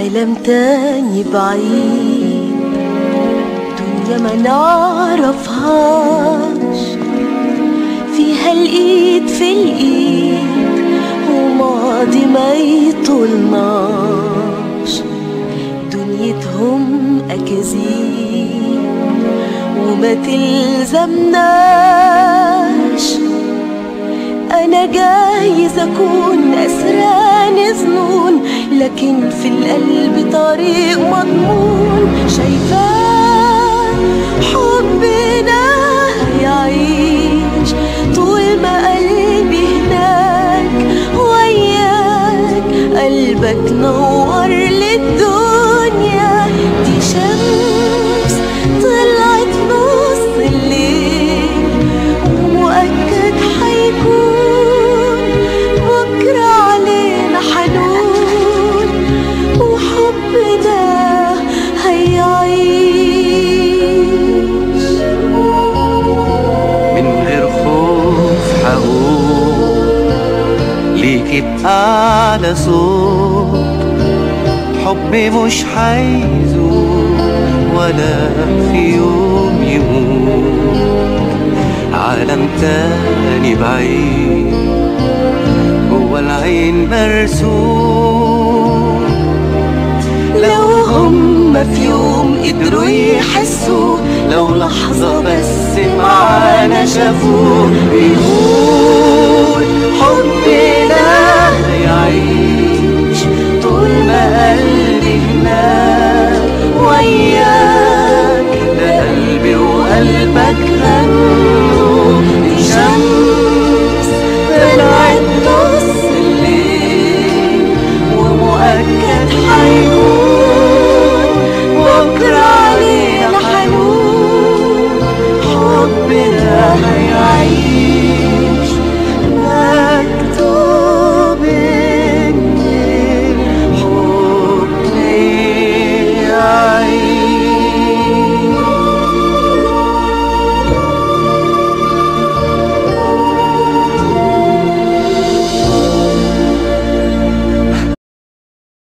عالم تاني بعيد دنيا ما نعرفهاش فيها الايد في الايد وماضي ما يطولناش دنيتهم اكاذيب وما تلزمناش انا جايز اكون اسران ظنون لكن في القلب طريق مضمون شايفاه حبنا هيعيش طول ما قلبي هناك وياك قلبك نور للدنيا دي شمس طلعت نص الليل ومؤكد حيكون بكرة علينا حنون وحبنا هيعيش من غير خوف حقول ليكي بأعلى صوت حبي مش حيزول ولا في يوم يموت عالم تاني بعيد جوا العين مرسوم لو هم في يوم قدروا يحسوا لو لحظة بس معانا شافوه بيقولوا